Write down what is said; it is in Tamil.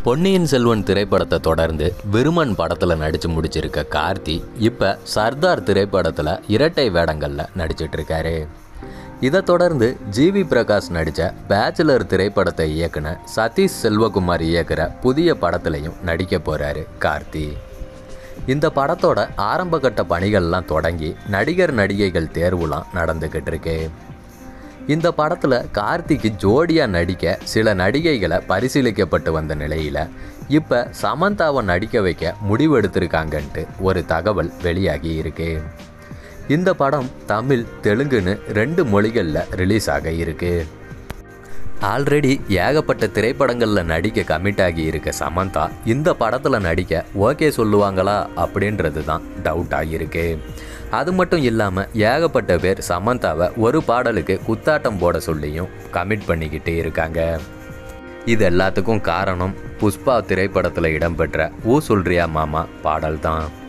பொன்னியின் செல்வன் திரைப்படத்தை தொடர்ந்து விருமன் படத்தில் நடித்து முடிச்சிருக்க கார்த்தி இப்போ சர்தார் திரைப்படத்தில் இரட்டை வேடங்களில் நடிச்சிட்டு இருக்காரு இதை தொடர்ந்து ஜிவி பிரகாஷ் நடித்த பேச்சுலர் திரைப்படத்தை இயக்குன சதீஷ் செல்வகுமார் இயக்குற புதிய படத்துலையும் நடிக்க போகிறாரு கார்த்தி இந்த படத்தோட ஆரம்பகட்ட பணிகள்லாம் தொடங்கி நடிகர் நடிகைகள் தேர்வுலாம் நடந்துக்கிட்டு இருக்கு இந்த படத்தில் கார்த்திக்கு ஜோடியாக நடிக்க சில நடிகைகளை பரிசீலிக்கப்பட்டு வந்த நிலையில் இப்போ சமந்தாவை நடிக்க வைக்க முடிவெடுத்திருக்காங்கன்ட்டு ஒரு தகவல் வெளியாகி இருக்கு இந்த படம் தமிழ் தெலுங்குன்னு ரெண்டு மொழிகளில் ரிலீஸ் ஆக இருக்கு ஆல்ரெடி ஏகப்பட்ட திரைப்படங்களில் நடிக்க கமிட் ஆகி இருக்க சமந்தா இந்த படத்தில் நடிக்க ஓகே சொல்லுவாங்களா அப்படின்றது தான் டவுட் ஆகியிருக்கு அது மட்டும் இல்லாமல் ஏகப்பட்ட பேர் சமந்தாவை ஒரு பாடலுக்கு குத்தாட்டம் போட சொல்லியும் கமிட் பண்ணிக்கிட்டே இருக்காங்க இது எல்லாத்துக்கும் காரணம் புஷ்பா திரைப்படத்தில் இடம்பெற்ற ஊ சொல்றியா மாமா பாடல் தான்